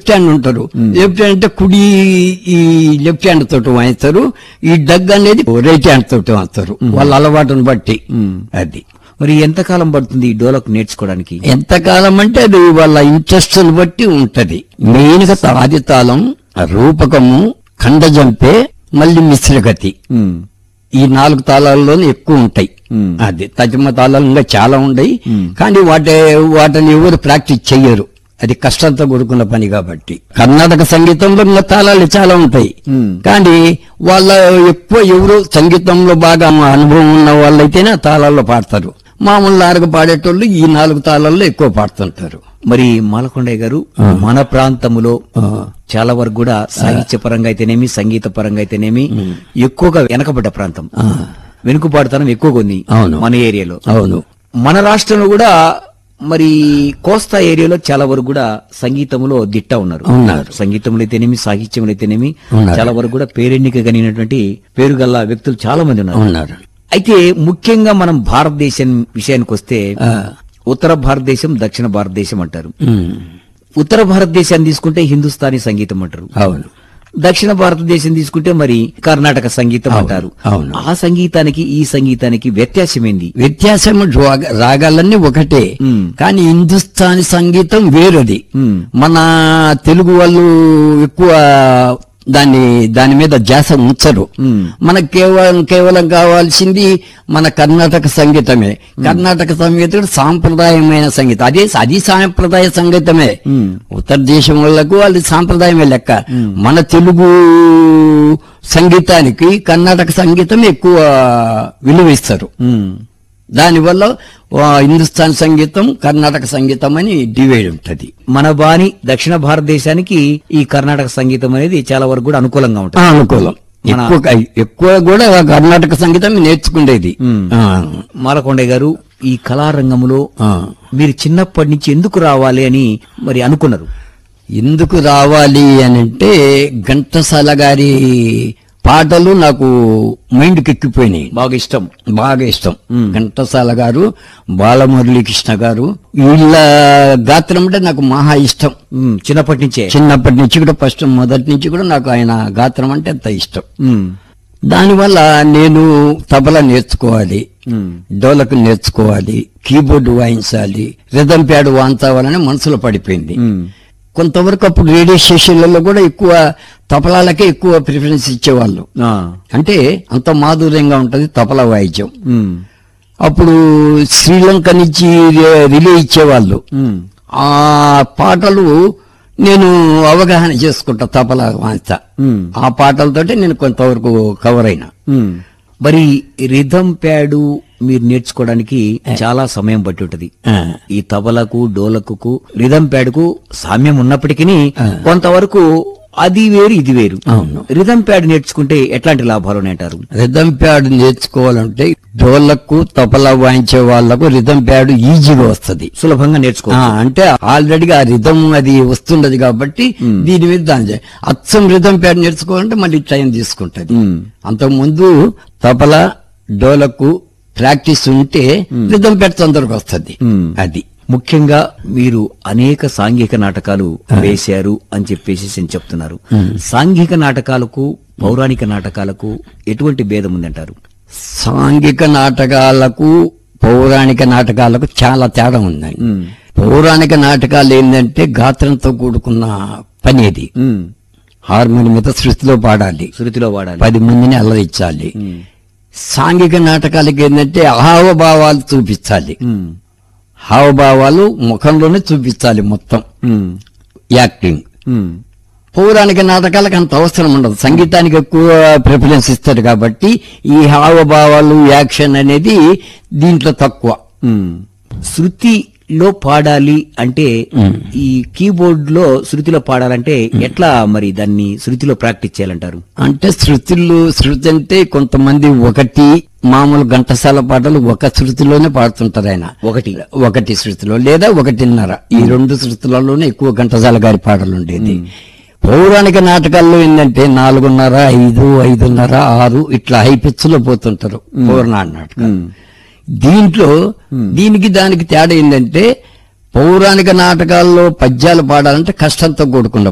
Left hand ఉంటారు left hand అంటే కుడి ఈ లెఫ్ట్ హ్యాండ్ తోటి వాయిస్తారు ఈ డగ్ అనేది రైట్ హ్యాండ్ తోటి వాయిస్తారు వాళ్ళ అలవాటును బట్టి అది మరి ఎంతకాలం పడుతుంది ఈ డోలకు నేర్చుకోవడానికి ఎంతకాలం అంటే అది వాళ్ళ ఇంట్రెస్ట్ బట్టి ఉంటది మెయిన్ గా ఆది తాళం రూపకము ఖండజంపే మళ్ళీ మిశ్రగతి ఉమ్, ఈ నాలుగు తాళాల్లోనే ఎక్కువ ఉంటాయి మ్మ్. అది తజమ తాళాలు ఇంకా చాలా ఉన్నాయి కానీ వాటి వాటిని ఎవరు ప్రాక్టీస్ చెయ్యరు అది కష్టంతో కూడుకున్న పని కాబట్టి కర్ణాటక సంగీతంలో ఇంకా తాళాలు చాలా ఉంటాయి మ్మ్. కానీ వాళ్ళ ఎక్కువ ఎవరు సంగీతంలో బాగా అనుభవం ఉన్న వాళ్ళైతేనే ఆ తాళాల్లో పాడతారు మామూలు నాలుగు పాడేటోళ్ళు ఈ నాలుగు తాళాల్లో ఎక్కువ పాడుతుంటారు మరి మాలకొండయ్య గారు మన ప్రాంతములో చాలా వరకు కూడా సాహిత్య పరంగా అయితేనేమి సంగీత పరంగా అయితేనేమి ఎక్కువగా వెనకబడ్డ ప్రాంతం వెనుకబాటుతనం ఎక్కువగా ఉంది అవును. మన ఏరియాలో అవును మన రాష్ట్రంలో కూడా మరి కోస్తా ఏరియాలో చాలా వరకు కూడా సంగీతంలో దిట్ట ఉన్నారు ఉన్నారు. సంగీతంలో అయితేనేమి సాహిత్యంలో అయితేనేమి ఉన్నారు. చాలా వరకు కూడా పేరెన్నిక కలిగినటువంటి పేరు గల వ్యక్తులు చాలా మంది ఉన్నారు ఉన్నారు అయితే ముఖ్యంగా మనం భారతదేశం విషయానికి వస్తే ఆ. ఉత్తర భారతదేశం దక్షిణ భారతదేశం అంటారు మ్మ్. ఉత్తర భారతదేశాన్ని తీసుకుంటే హిందుస్థానీ సంగీతం అంటారు అవును దక్షిణ భారతదేశం తీసుకుంటే మరి కర్ణాటక సంగీతం అవును, అంటారు అవును. ఆ సంగీతానికి ఈ సంగీతానికి వ్యత్యాసం ఏంది వ్యత్యాసం రాగ- రాగాలన్నీ ఒకటే మ్మ్. కానీ హిందుస్థానీ సంగీతం వేరది మ్మ్. మన తెలుగు వాళ్ళు ఎక్కువ దాన్ని దాని మీద జాస ఉంచరు మ్మ్. మనకు కేవలం కేవలం కావాల్సింది మన కర్ణాటక సంగీతమే కర్ణాటక సంగీతం సాంప్రదాయమైన సంగీతం అదే అది సాంప్రదాయ సంగీతమే మ్మ్. ఉత్తర దేశం వాళ్ళకు అది సాంప్రదాయమే లెక్క మన తెలుగు సంగీతానికి కర్ణాటక సంగీతం ఎక్కువ విలువ ఇస్తారు ఉమ్. దానివల్ల ఆ, హిందుస్థాన్ సంగీతం కర్ణాటక సంగీతం అని డివైడ్ ఉంటది మన బాని దక్షిణ భారతదేశానికి ఈ కర్ణాటక సంగీతం అనేది చాలా వరకు కూడా అనుకూలంగా ఆ, ఉంటుంది అనుకూలం మన- ఎక్కువ ఎక్కువ కూడా కర్ణాటక సంగీతం నేర్చుకునేది మ్మ్. ఆ, మాలకొండ గారు ఈ కళారంగంలో ఆ. మీరు చిన్నప్పటి నుంచి ఎందుకు రావాలి అని మరి అనుకున్నారు ఎందుకు రావాలి అని అంటే ఘంటసాల గారి పాటలు నాకు మైండ్కి ఎక్కిపోయినాయి బాగా ఇష్టం బాగా ఇష్టం మ్మ్. ఘంటసాల గారు బాలమురళీకృష్ణ గారు వీళ్ళ గాత్రం అంటే నాకు మహా ఇష్టం ఉమ్, చిన్నప్పటి నుంచే చిన్నప్పటి నుంచి కూడా ఫస్ట్ మొదటి నుంచి కూడా నాకు ఆయన గాత్రం అంటే అంత ఇష్టం ఉమ్, దానివల్ల నేను తబలా నేర్చుకోవాలి ఉమ్, డోలకు నేర్చుకోవాలి కీబోర్డు వాయించాలి రిధం ప్యాడ్ వాయించాలని మనసులో పడిపోయింది ఉమ్, కొంతవరకు అప్పుడు రేడియో స్టేషన్లలో కూడా ఎక్కువ తపలాలకే ఎక్కువ ప్రిఫరెన్స్ ఇచ్చేవాళ్ళు ఆ, అంటే అంత మాధుర్యంగా ఉంటది తపలా వాయిద్యం ఉమ్, అప్పుడు శ్రీలంక నుంచి రి- రిలే ఇచ్చేవాళ్ళు ఉమ్, ఆ పాటలు నేను అవగాహన చేసుకుంటా తపలా వాయిస్తా ఉమ్, ఆ పాటలతోటి నేను కొంతవరకు కవర్ అయినా ఉమ్. మరి రిధం ప్యాడు మీరు నేర్చుకోవడానికి చాలా సమయం పట్టి ఉంటది ఆ, ఈ తబలకు డోలకుకు రిధం ప్యాడ్కు సామ్యం ఉన్నప్పటికీ ఆ. కొంతవరకు అది వేరు ఇది వేరు అవును రిధం ప్యాడ్ నేర్చుకుంటే ఎట్లాంటి లాభాలు అంటారు రిధం ప్యాడ్ నేర్చుకోవాలంటే డోళ్లకు తపలా వాయించే వాళ్లకు రిధం ప్యాడ్ ఈజీగా వస్తది సులభంగా నేర్చుకో ఆ, అంటే ఆల్రెడీగా ఆ రిధం అది వస్తున్నది కాబట్టి దీని మీద దాని చే- అచ్చం రిధం ప్యాడ్ నేర్చుకోవాలంటే మళ్ళీ టైం తీసుకుంటది ఉమ్, అంతకుముందు తబలా డోలకు ప్రాక్టీస్ ఉంటే రిధం ప్యాడ్ తొందరగా వస్తుంది ఉమ్. అది ముఖ్యంగా మీరు అనేక సాంఘిక నాటకాలు వేశారు అని చెప్పేసి నేను చెప్తున్నారు సాంఘిక నాటకాలకు పౌరాణిక నాటకాలకు ఎటువంటి భేదం ఉందంటారు సాంఘిక నాటకాలకు పౌరాణిక నాటకాలకు చాలా తేడా ఉందండి ఉమ్, పౌరాణిక నాటకాలు ఏంటంటే గాత్రంతో కూడుకున్న పని అది ఉమ్, హార్మోని మీద సృష్టిలో పాడాలి శృతిలో వాడాలి పది మందిని అల్లరించాలి ఉమ్, సాంఘిక నాటకాలకి ఏంటంటే హావభావాలు చూపించాలి ఉమ్, హావభావాలు ముఖంలోనే చూపించాలి మొత్తం ఉమ్, యాక్టింగ్ ఉమ్, పౌరాణిక నాటకాలకు అంత అవసరం ఉండదు సంగీతానికి ఎక్కువ ప్రిఫరెన్స్ ఇస్తారు కాబట్టి ఈ హావభావాలు యాక్షన్ అనేది దీంట్లో తక్కువ ఉమ్. శృతిలో పాడాలి అంటే ఉమ్. ఈ కీబోర్డ్ లో శృతిలో పాడాలంటే ఎట్లా మరి దాన్ని శృతిలో ప్రాక్టీస్ చేయాలంటారు అంటే శృతులు శృతి అంటే కొంతమంది ఒకటి మామూలు ఘంటసాల పాటలు ఒక శృతిలోనే పాడుతుంటారు ఆయన ఒకటి ఒకటి శృతిలో లేదా ఒకటిన్నర ఈ రెండు శృతులలోనే ఎక్కువ ఘంటసాల గారి పాటలు ఉండేది పౌరాణిక నాటకాల్లో ఏంటంటే నాలుగున్నర ఐదు ఐదున్నర ఆరు ఇట్లా హై పిచ్ లో పోతుంటారు పౌరాణ నాటకాలు దీంట్లో దీనికి దానికి తేడా ఏంటంటే పౌరాణిక నాటకాల్లో పద్యాలు పాడాలంటే కష్టంతో కూడుకున్న